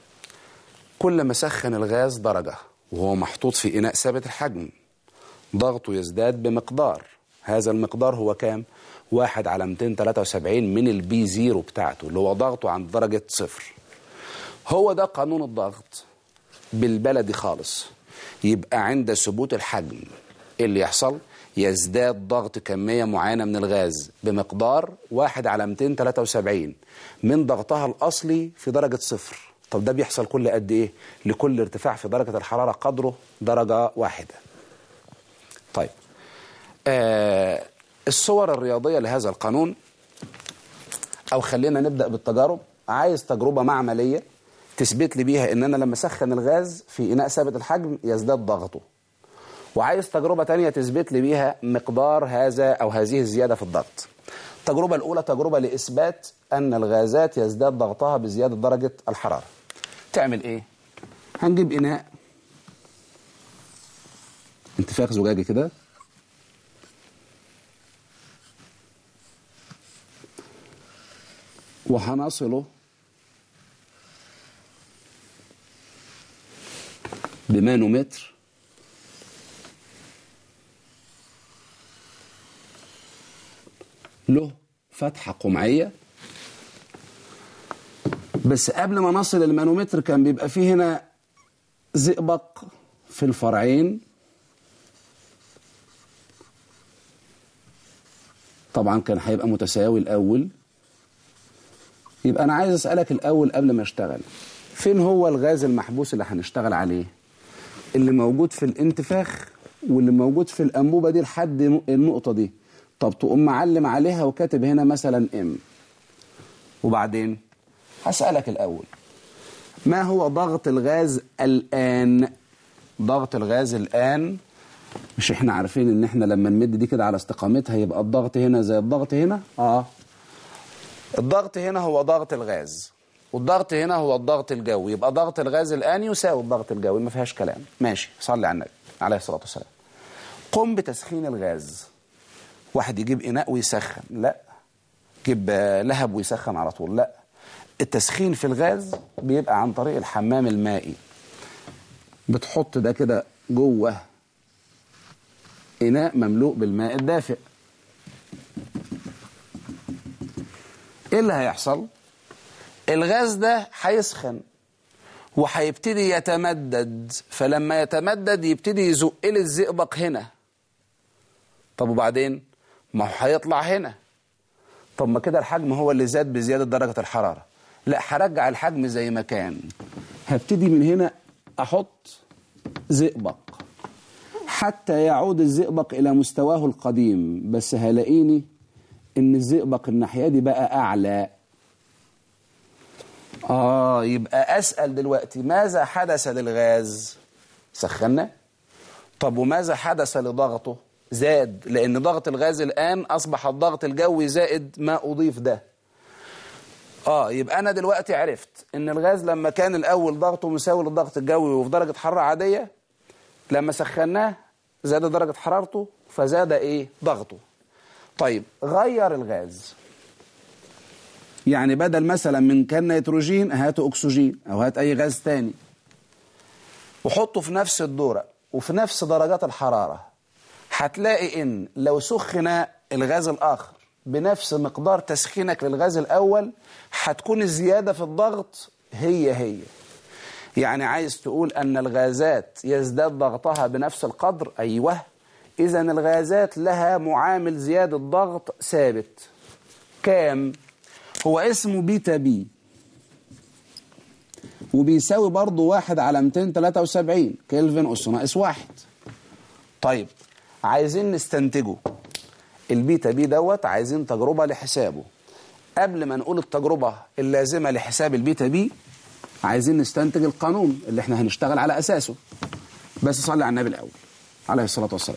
Speaker 1: كل ما سخن الغاز درجة وهو محطوط في إناء ثابت الحجم ضغطه يزداد بمقدار هذا المقدار هو كام؟ واحد على 273 من البي زيرو بتاعته اللي هو ضغطه عند درجة صفر هو ده قانون الضغط بالبلدي خالص يبقى عند ثبوت الحجم إيه اللي يحصل يزداد ضغط كمية معينة من الغاز بمقدار واحد على 273 من ضغطها الأصلي في درجة صفر طب ده بيحصل كل قد إيه؟ لكل ارتفاع في درجة الحرارة قدره درجة واحدة طيب آه الصور الرياضية لهذا القانون أو خلينا نبدأ بالتجارب عايز تجربة معملية تثبت لي بيها ان انا لما اسخن الغاز في اناء ثابت الحجم يزداد ضغطه وعايز تجربة تانية تثبت لي بيها مقدار هذا او هذه الزيادة في الضغط التجربة الاولى تجربة لاثبات ان الغازات يزداد ضغطها بزيادة درجة الحرارة تعمل ايه هنجيب اناء انتفاخ زجاجي كده وهنصله بمانومتر له فتحة قمعية بس قبل ما نصل للمانومتر كان بيبقى فيه هنا زئبق في الفرعين طبعا كان هيبقى متساوي الأول يبقى أنا عايز أسألك الأول قبل ما أشتغل فين هو الغاز المحبوس اللي هنشتغل عليه اللي موجود في الانتفاخ واللي موجود في الأنبوبة دي لحد النقطة دي طب تقوم معلم عليها وكاتب هنا مثلا ام وبعدين هسألك الأول ما هو ضغط الغاز الآن ضغط الغاز الآن مش احنا عارفين ان احنا لما نمد دي كده على استقامتها يبقى الضغط هنا زي الضغط هنا اه الضغط هنا هو ضغط الغاز والضغط هنا هو الضغط الجوي يبقى ضغط الغاز الآن يساوي الضغط الجوي ما فيهاش كلام ماشي صلي على النبي عليه الصلاة والسلام قم بتسخين الغاز واحد يجيب إناء ويسخن لا يجيب لهب ويسخن على طول لا التسخين في الغاز بيبقى عن طريق الحمام المائي بتحط ده كده جوه إناء مملوء بالماء الدافئ إيه اللي هيحصل؟ الغاز ده هيسخن وهيبتدي يتمدد فلما يتمدد يبتدي يزق لي الزئبق هنا طب وبعدين ما هو هيطلع هنا طب ما كده الحجم هو اللي زاد بزيادة درجة الحرارة لا هرجع الحجم زي ما كان هبتدي من هنا أحط زئبق حتى يعود الزئبق إلى مستواه القديم بس هلاقيني إن الزئبق الناحية دي بقى أعلى آه يبقى أسأل دلوقتي ماذا حدث للغاز سخنا طب وماذا حدث لضغطه زاد لأن ضغط الغاز الآن أصبح الضغط الجوي زائد ما أضيف ده آه يبقى أنا دلوقتي عرفت إن الغاز لما كان الأول ضغطه مساوي للضغط الجوي وفي درجة حرارة عادية لما سخناه زاد درجة حرارته فزاد إيه ضغطه طيب غير الغاز يعني بدل مثلا من كان نيتروجين هاتوا أكسجين أو هات أي غاز تاني وحطه في نفس الدورة وفي نفس درجات الحرارة هتلاقي إن لو سخن الغاز الآخر بنفس مقدار تسخينك للغاز الأول هتكون الزيادة في الضغط هي هي يعني عايز تقول أن الغازات يزداد ضغطها بنفس القدر أيوه إذا الغازات لها معامل زيادة ضغط ثابت كام؟ هو اسمه بيتا بي وبيساوي برضه واحد على 273 كلفن أس ناقص واحد طيب عايزين نستنتجه البيتا بي دوت عايزين تجربة لحسابه قبل ما نقول التجربة اللازمة لحساب البيتا بي عايزين نستنتج القانون اللي احنا هنشتغل على أساسه بس صلي على النبي الأول عليه الصلاة والسلام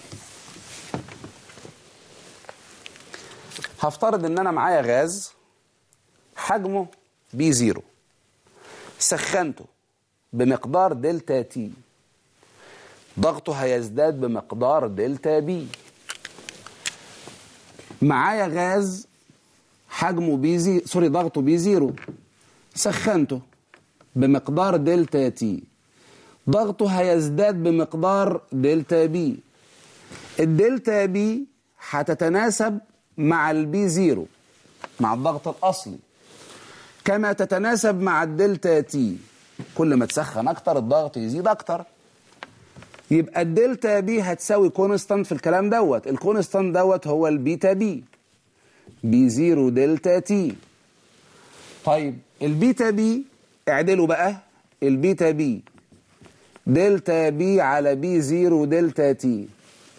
Speaker 1: هفترض ان انا معايا غاز حجمه بي زيرو سخنته بمقدار دلتا تي ضغطه هيزداد بمقدار دلتا بي معايا غاز حجمه بي زي سوري ضغطه بي زيرو سخنته بمقدار دلتا تي ضغطه هيزداد بمقدار دلتا بي الدلتا بي هتتناسب مع البي زيرو مع الضغط الأصلي كما تتناسب مع الدلتا تي كل ما تسخن أكتر الضغط يزيد أكتر يبقى الدلتا بي هتساوي كونستانت في الكلام دوت الكونستانت دوت هو البيتا بي بي زيرو دلتا تي طيب البيتا بي اعدلوا بقى البيتا بي دلتا بي على بي زيرو دلتا تي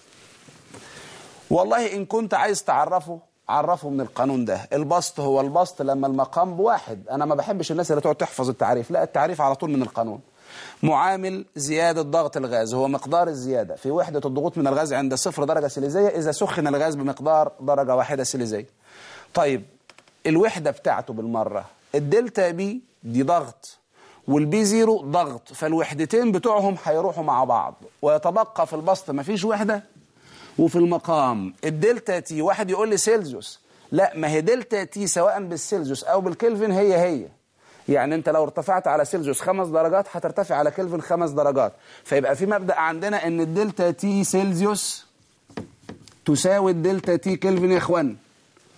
Speaker 1: والله إن كنت عايز تعرفه عرفه من القانون ده البسط هو البسط لما المقام بواحد أنا ما بحبش الناس اللي تقعد تحفظ التعريف لا التعريف على طول من القانون معامل زيادة ضغط الغاز هو مقدار الزيادة في وحدة الضغوط من الغاز عند صفر درجة سيليزية إذا سخن الغاز بمقدار درجة واحدة سيليزية طيب الوحدة بتاعته بالمرة الدلتا بي دي ضغط والبي زيرو ضغط فالوحدتين بتوعهم هيروحوا مع بعض ويتبقى في البسط مفيش وحدة وفي المقام الدلتا تي واحد يقول لي سيلزيوس لا ما هي دلتا تي سواء بالسيلزيوس او بالكلفن هي هي يعني انت لو ارتفعت على سيلزيوس خمس درجات هترتفع على كلفن خمس درجات فيبقى في مبدأ عندنا ان الدلتا تي سيلزيوس تساوي الدلتا تي كلفن يا اخوان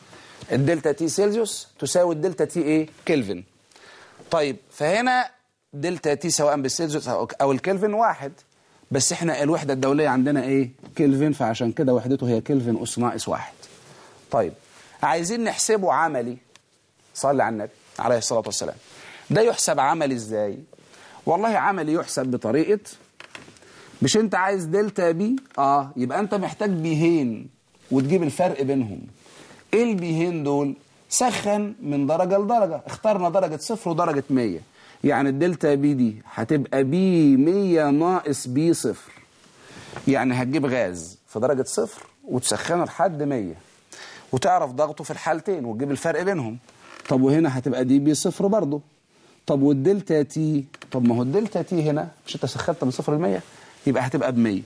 Speaker 1: الدلتا تي سيلزيوس تساوي الدلتا تي ايه كلفن طيب فهنا دلتا تي سواء بالسيلزيوس او أو الكلفن واحد بس احنا الوحده الدوليه عندنا ايه كلفن فعشان كده وحدته هي كلفن اس ناقص واحد طيب عايزين نحسبه عملي صلي على النبي عليه الصلاه والسلام ده يحسب عملي ازاي والله عملي يحسب بطريقه مش انت عايز دلتا بي اه يبقى انت محتاج بيهين وتجيب الفرق بينهم ايه البيهين دول سخن من درجة لدرجة اخترنا درجة صفر ودرجة مية يعني الدلتا بي دي هتبقى بي مية ناقص بي صفر يعني هتجيب غاز في درجة صفر وتسخنه لحد مية وتعرف ضغطه في الحالتين وتجيب الفرق بينهم طب وهنا هتبقى دي بي صفر برضه طب والدلتا تي طب ما هو الدلتا تي هنا مش انت سخنت من صفر لمية يبقى هتبقى بمية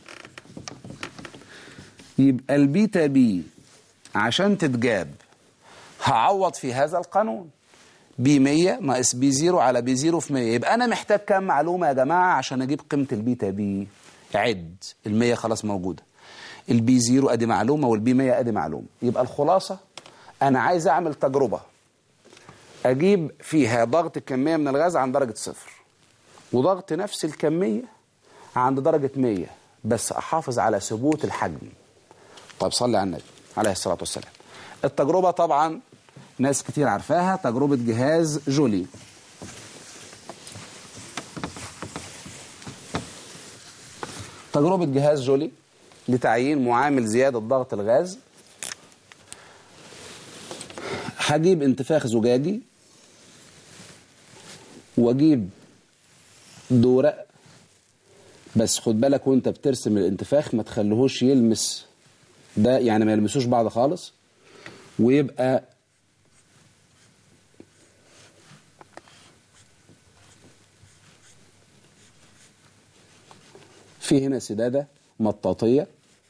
Speaker 1: يبقى البيتا بي عشان تتجاب هعوض في هذا القانون بي 100 ناقص بي 0 على بي 0 في 100 يبقى انا محتاج كام معلومه يا جماعه عشان اجيب قيمه البيتا بي عد ال 100 خلاص موجوده البي 0 ادي معلومه والبي 100 ادي معلومه يبقى الخلاصه انا عايز اعمل تجربه اجيب فيها ضغط الكميه من الغاز عند درجه صفر وضغط نفس الكميه عند درجه 100 بس احافظ على ثبوت الحجم طيب صلي على النبي عليه الصلاه والسلام التجربه طبعا ناس كتير عارفاها تجربة جهاز جولي تجربة جهاز جولي لتعيين معامل زيادة ضغط الغاز هجيب انتفاخ زجاجي واجيب دورق بس خد بالك وانت بترسم الانتفاخ ما تخليهوش يلمس ده يعني ما يلمسوش بعض خالص ويبقى في هنا سدادة مطاطية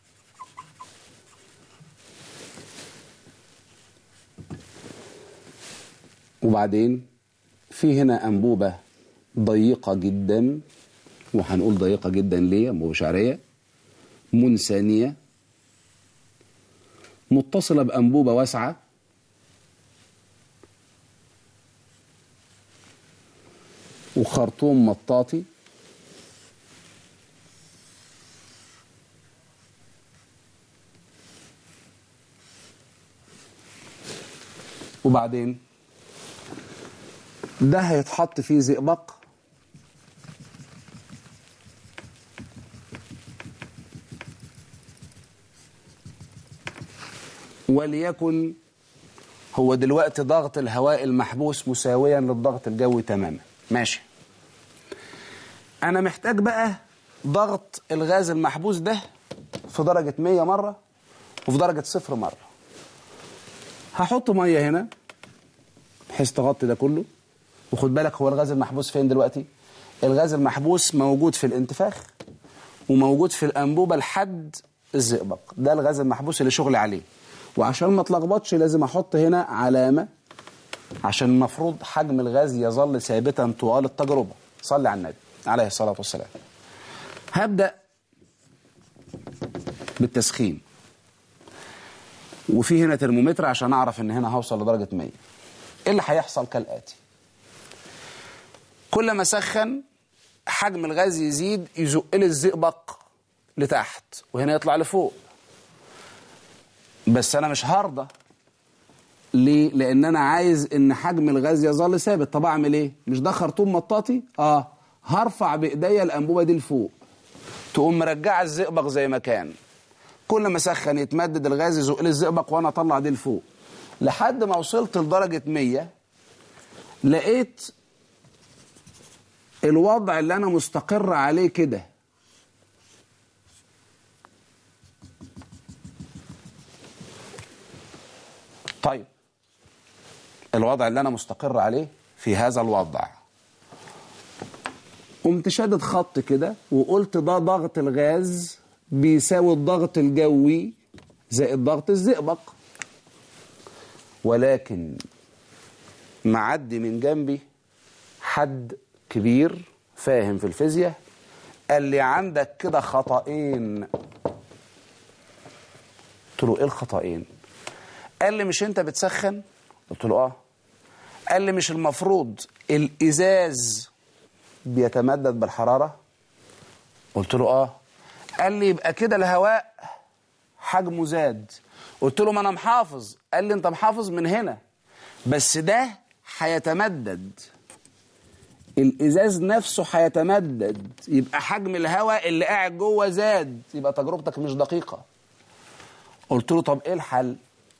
Speaker 1: وبعدين في هنا أنبوبة ضيقة جدا وهنقول ضيقة جدا ليه أنبوبة شعرية منسانية متصلة بأنبوبة واسعة وخرطوم مطاطي وبعدين ده هيتحط فيه زئبق وليكن هو دلوقتي ضغط الهواء المحبوس مساويا للضغط الجوي تماما ماشي انا محتاج بقى ضغط الغاز المحبوس ده في درجة 100 مرة وفي درجة صفر مرة هحط ميه هنا بحيث تغطي ده كله وخد بالك هو الغاز المحبوس فين دلوقتي الغاز المحبوس موجود في الانتفاخ وموجود في الانبوبه لحد الزئبق ده الغاز المحبوس اللي شغلي عليه وعشان ما اتلخبطش لازم احط هنا علامه عشان المفروض حجم الغاز يظل ثابتا طوال التجربه صلي على النبي عليه الصلاه والسلام هبدا بالتسخين وفي هنا ترمومتر عشان اعرف ان هنا هوصل لدرجه 100 ايه اللي هيحصل كالاتي كل ما اسخن حجم الغاز يزيد يزق لي الزئبق لتحت وهنا يطلع لفوق بس انا مش هرضى ليه لان انا عايز ان حجم الغاز يظل ثابت طب اعمل ايه مش ده خرطوم مطاطي اه هرفع بايديا الانبوبه دي لفوق تقوم مرجعه الزئبق زي ما كان كل ما اسخن يتمدد الغاز يزق لي الزئبق وانا اطلع دي لفوق لحد ما وصلت لدرجه 100 لقيت الوضع اللي انا مستقر عليه كده طيب الوضع اللي انا مستقر عليه في هذا الوضع قمت شادد خط كده وقلت ده ضغط الغاز بيساوي الضغط الجوي زائد ضغط الزئبق ولكن معدي من جنبي حد كبير فاهم في الفيزياء قال لي عندك كده خطأين قلت له ايه الخطأين قال لي مش انت بتسخن قلت له اه قال لي مش المفروض الازاز بيتمدد بالحراره قلت له اه قال لي يبقى كده الهواء حجمه زاد قلت له ما انا محافظ قال لي انت محافظ من هنا بس ده هيتمدد الازاز نفسه هيتمدد يبقى حجم الهواء اللي قاعد جوه زاد يبقى تجربتك مش دقيقه قلت له طب ايه الحل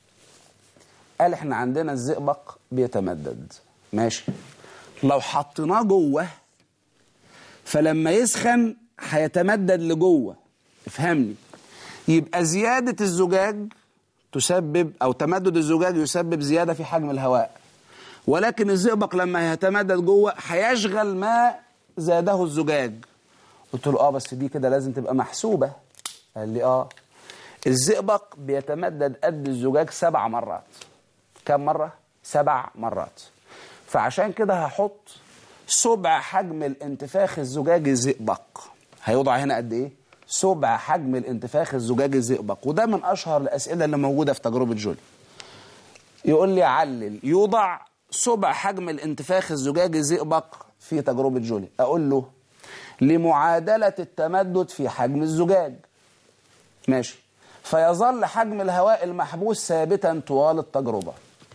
Speaker 1: قال احنا عندنا الزئبق بيتمدد ماشي لو حطيناه جوه فلما يسخن هيتمدد لجوه افهمني يبقى زيادة الزجاج تسبب أو تمدد الزجاج يسبب زيادة في حجم الهواء ولكن الزئبق لما يتمدد جوه هيشغل ما زاده الزجاج قلت له اه بس دي كده لازم تبقى محسوبة قال لي اه الزئبق بيتمدد قد الزجاج سبع مرات كم مرة؟ سبع مرات فعشان كده هحط سبع حجم الانتفاخ الزجاجي الزئبق هيوضع هنا قد ايه؟ سبع حجم الانتفاخ الزجاجي الزئبق وده من اشهر الاسئله اللي موجوده في تجربه جولي يقول لي علل يوضع سبع حجم الانتفاخ الزجاجي الزئبق في تجربه جولي اقول له لمعادله التمدد في حجم الزجاج ماشي فيظل حجم الهواء المحبوس ثابتا طوال التجربه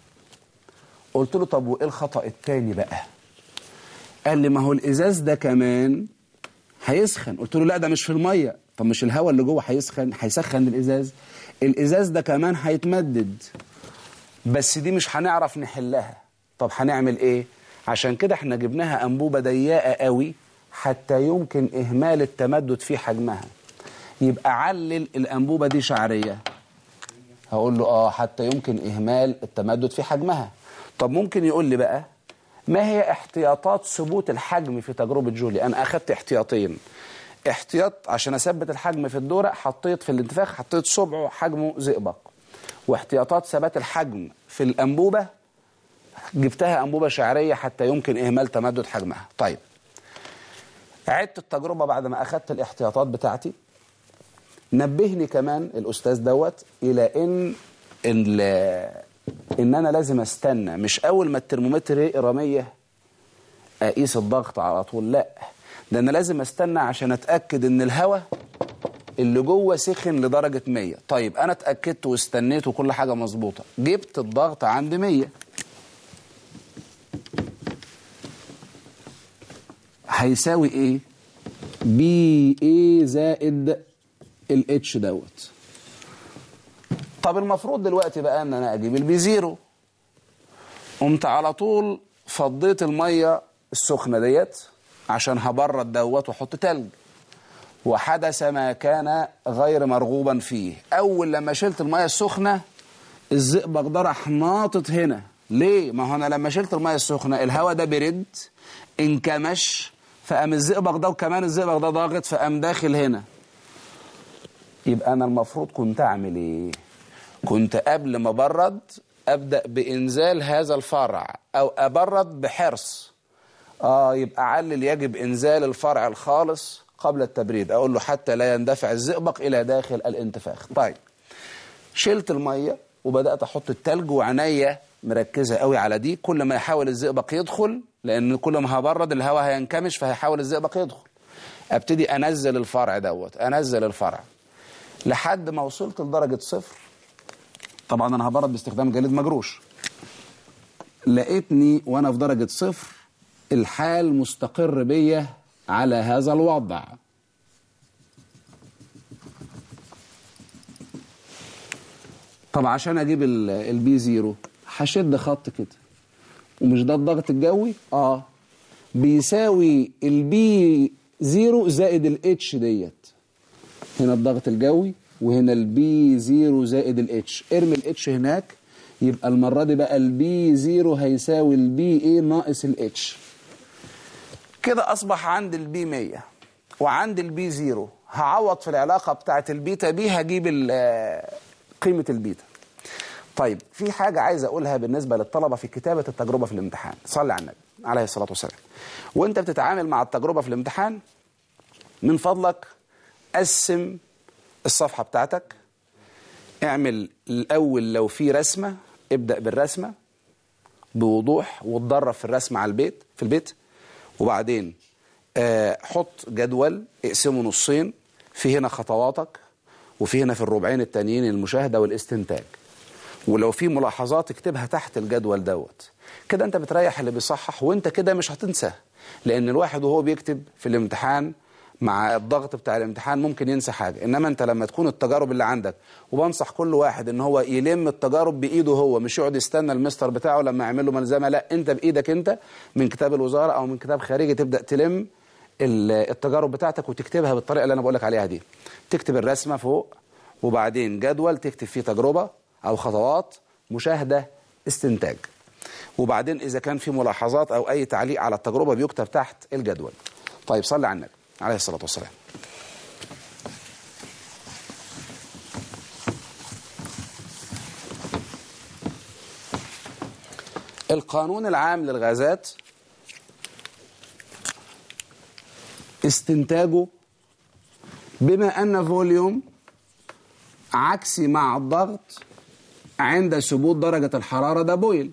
Speaker 1: قلت له طب وايه الخطا الثاني بقى قال لي ما هو الازاز ده كمان هيسخن قلت له لا ده مش في الميه طب مش الهواء اللي جوه هيسخن هيسخن الازاز الازاز ده كمان هيتمدد بس دي مش هنعرف نحلها طب هنعمل ايه عشان كده احنا جبناها انبوبه ضيقه قوي حتى يمكن اهمال التمدد في حجمها يبقى علل الانبوبه دي شعريه هقول له اه حتى يمكن اهمال التمدد في حجمها طب ممكن يقول لي بقى ما هي احتياطات ثبوت الحجم في تجربة جولي أنا أخذت احتياطين احتياط عشان أثبت الحجم في الدورق حطيت في الانتفاخ حطيت صبعه حجمه زئبق واحتياطات ثبات الحجم في الأنبوبة جبتها أنبوبة شعرية حتى يمكن إهمال تمدد حجمها طيب عدت التجربة بعد ما أخذت الاحتياطات بتاعتي نبهني كمان الأستاذ دوت إلى إن ان انا لازم استنى مش اول ما الترمومتر يقرا 100 اقيس الضغط على طول لا ده انا لازم استنى عشان اتاكد ان الهواء اللي جوه سخن لدرجه 100 طيب انا اتاكدت واستنيت وكل حاجه مظبوطه جبت الضغط عند 100 هيساوي ايه بي اي زائد الاتش دوت طب المفروض دلوقتي بقى ان انا اجيب البي زيرو قمت على طول فضيت الميه السخنه ديت عشان هبرد دوت واحط تلج وحدث ما كان غير مرغوبا فيه اول لما شلت الميه السخنه الزئبق ده راح ناطط هنا ليه ما هو انا لما شلت الميه السخنه الهواء ده برد انكمش فقام الزئبق ده وكمان الزئبق ده ضاغط فقام داخل هنا يبقى انا المفروض كنت اعمل ايه كنت قبل ما ابرد ابدا بانزال هذا الفرع او ابرد بحرص اه يبقى علل يجب انزال الفرع الخالص قبل التبريد اقول له حتى لا يندفع الزئبق الى داخل الانتفاخ طيب شلت الميه وبدات احط التلج وعناية مركزه قوي على دي كل ما يحاول الزئبق يدخل لان كل ما هبرد الهواء هينكمش فهيحاول الزئبق يدخل ابتدي انزل الفرع دوت انزل الفرع لحد ما وصلت لدرجه صفر طبعا انا هبرد باستخدام جليد مجروش لقيتني وانا في درجه صفر الحال مستقر بيا على هذا الوضع طب عشان اجيب البي زيرو هشد خط كده ومش ده الضغط الجوي اه بيساوي البي زيرو زائد الاتش ديت هنا الضغط الجوي وهنا البي زيرو زائد الاتش ارمي الاتش هناك يبقى المرة دي بقى البي زيرو هيساوي البي ايه ناقص الاتش كده اصبح عندي البي 100 وعندي البي زيرو هعوض في العلاقة بتاعة البيتا بي هجيب قيمة البيتا طيب في حاجة عايز أقولها بالنسبة للطلبة في كتابة التجربة في الامتحان صلي على النبي عليه الصلاة والسلام وانت بتتعامل مع التجربة في الامتحان من فضلك قسم الصفحة بتاعتك اعمل الاول لو في رسمه ابدا بالرسمه بوضوح وتدرب في الرسم على البيت في البيت وبعدين آه حط جدول اقسمه نصين في هنا خطواتك وفي هنا في الربعين التانيين المشاهده والاستنتاج ولو في ملاحظات اكتبها تحت الجدول دوت كده انت بتريح اللي بيصحح وانت كده مش هتنسى لان الواحد وهو بيكتب في الامتحان مع الضغط بتاع الامتحان ممكن ينسى حاجة إنما أنت لما تكون التجارب اللي عندك وبنصح كل واحد إن هو يلم التجارب بإيده هو مش يقعد يستنى المستر بتاعه لما يعمل له ملزمة لا أنت بإيدك أنت من كتاب الوزارة أو من كتاب خارجي تبدأ تلم التجارب بتاعتك وتكتبها بالطريقة اللي أنا بقولك عليها دي تكتب الرسمة فوق وبعدين جدول تكتب فيه تجربة أو خطوات مشاهدة استنتاج وبعدين إذا كان في ملاحظات أو أي تعليق على التجربة بيكتب تحت الجدول طيب صلي على النبي عليه الصلاة والسلام القانون العام للغازات استنتاجه بما أن فوليوم عكسي مع الضغط عند ثبوت درجة الحرارة ده بويل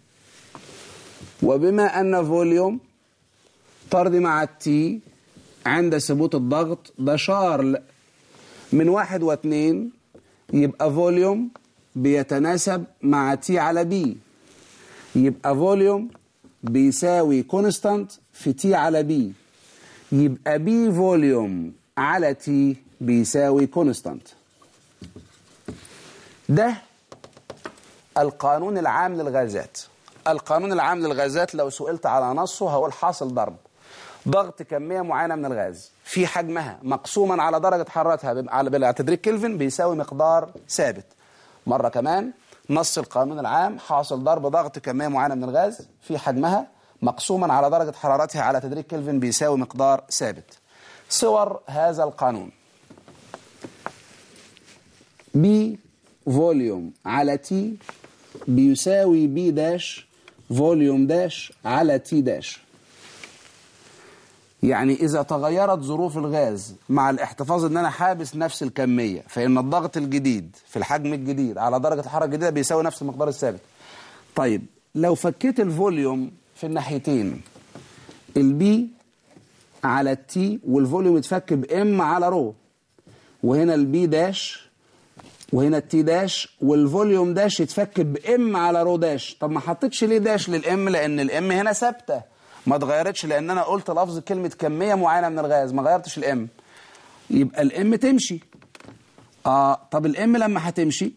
Speaker 1: وبما أن فوليوم طردي مع التي عند ثبوت الضغط ده شارل من واحد واثنين يبقى فوليوم بيتناسب مع تي على بي يبقى فوليوم بيساوي كونستانت في تي على بي يبقى بي فوليوم على تي بيساوي كونستانت ده القانون العام للغازات القانون العام للغازات لو سئلت على نصه هقول حاصل ضرب ضغط كمية معينة من الغاز في حجمها مقسوما على درجة حرارتها على تدريج كلفن بيساوي مقدار ثابت مرة كمان نص القانون العام حاصل ضرب ضغط كمية معينة من الغاز في حجمها مقسوما على درجة حرارتها على تدريج كلفن بيساوي مقدار ثابت صور هذا القانون بي فوليوم على تي بيساوي بي داش فوليوم داش على تي داش يعني إذا تغيرت ظروف الغاز مع الاحتفاظ أن أنا حابس نفس الكمية فإن الضغط الجديد في الحجم الجديد على درجة الحرارة الجديدة بيساوي نفس المقدار الثابت طيب لو فكيت الفوليوم في الناحيتين البي على التي والفوليوم يتفك بام على رو وهنا البي داش وهنا التي داش والفوليوم داش يتفك بام على رو داش طب ما حطيتش ليه داش للام لان الام هنا ثابته ما اتغيرتش لان انا قلت لفظ كلمه كميه معينه من الغاز ما غيرتش الام يبقى الام تمشي اه طب الام لما هتمشي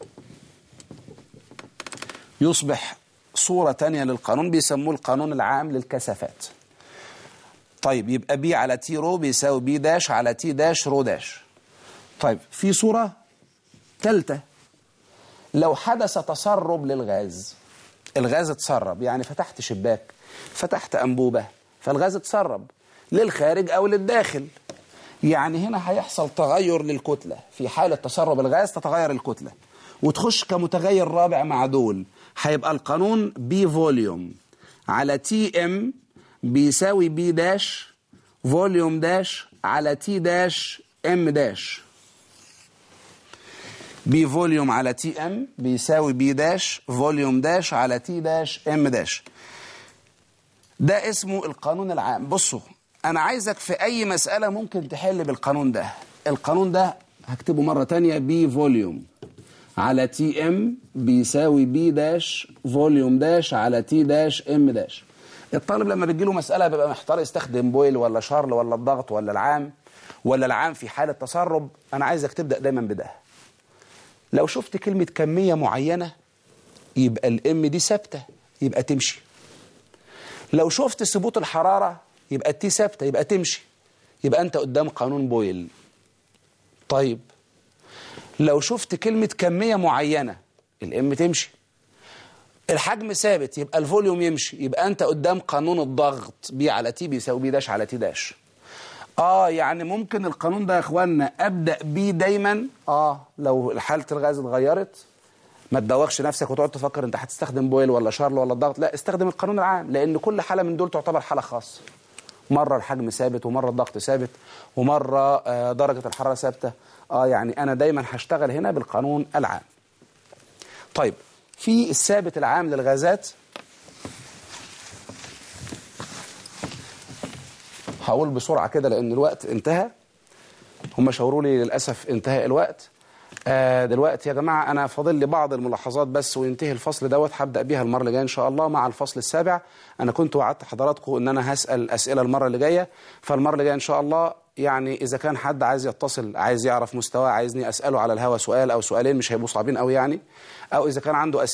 Speaker 1: يصبح صورة تانية للقانون بيسموه القانون العام للكثافات طيب يبقى بي على تي رو بيساوي بي داش على تي داش رو داش طيب في صورة ثالثة لو حدث تسرب للغاز الغاز اتسرب يعني فتحت شباك فتحت أنبوبة فالغاز اتسرب للخارج أو للداخل يعني هنا هيحصل تغير للكتلة في حالة تسرب الغاز تتغير الكتلة وتخش كمتغير رابع مع دول هيبقى القانون بي فوليوم على تي ام بيساوي بي داش فوليوم داش على تي داش ام داش بي فوليوم على تي ام بيساوي بي داش فوليوم داش على تي داش ام داش ده اسمه القانون العام بصوا انا عايزك في اي مسألة ممكن تحل بالقانون ده القانون ده هكتبه مرة تانية بي فوليوم على تي ام بيساوي بي داش فوليوم داش على تي داش ام داش الطالب لما بتجيله مسألة بيبقى محتار يستخدم بويل ولا شارل ولا الضغط ولا العام ولا العام في حالة تسرب أنا عايزك تبدأ دايما بده لو شفت كلمة كمية معينة يبقى الام دي ثابتة يبقى تمشي لو شفت ثبوت الحرارة يبقى التي ثابتة يبقى تمشي يبقى أنت قدام قانون بويل طيب لو شفت كلمة كمية معينة الام تمشي الحجم ثابت يبقى الفوليوم يمشي يبقى أنت قدام قانون الضغط بي على تي بيساوي بي داش على تي داش اه يعني ممكن القانون ده يا اخوانا ابدا بيه دايما اه لو حاله الغاز اتغيرت ما تدوخش نفسك وتقعد تفكر انت هتستخدم بويل ولا شارل ولا الضغط لا استخدم القانون العام لان كل حاله من دول تعتبر حاله خاصه مره الحجم ثابت ومره الضغط ثابت ومره آه درجه الحراره ثابته اه يعني انا دايما هشتغل هنا بالقانون العام طيب في الثابت العام للغازات هقول بسرعة كده لأن الوقت انتهى هم شاوروا لي للأسف انتهى الوقت آه دلوقتي يا جماعة أنا فاضل لي بعض الملاحظات بس وينتهي الفصل دوت هبدأ بيها المرة اللي جاية إن شاء الله مع الفصل السابع أنا كنت وعدت حضراتكم إن أنا هسأل أسئلة المرة اللي جاية فالمرة اللي جاية إن شاء الله يعني إذا كان حد عايز يتصل عايز يعرف مستواه عايزني أسأله على الهوا سؤال أو سؤالين مش هيبقوا صعبين قوي يعني أو إذا كان عنده أسئلة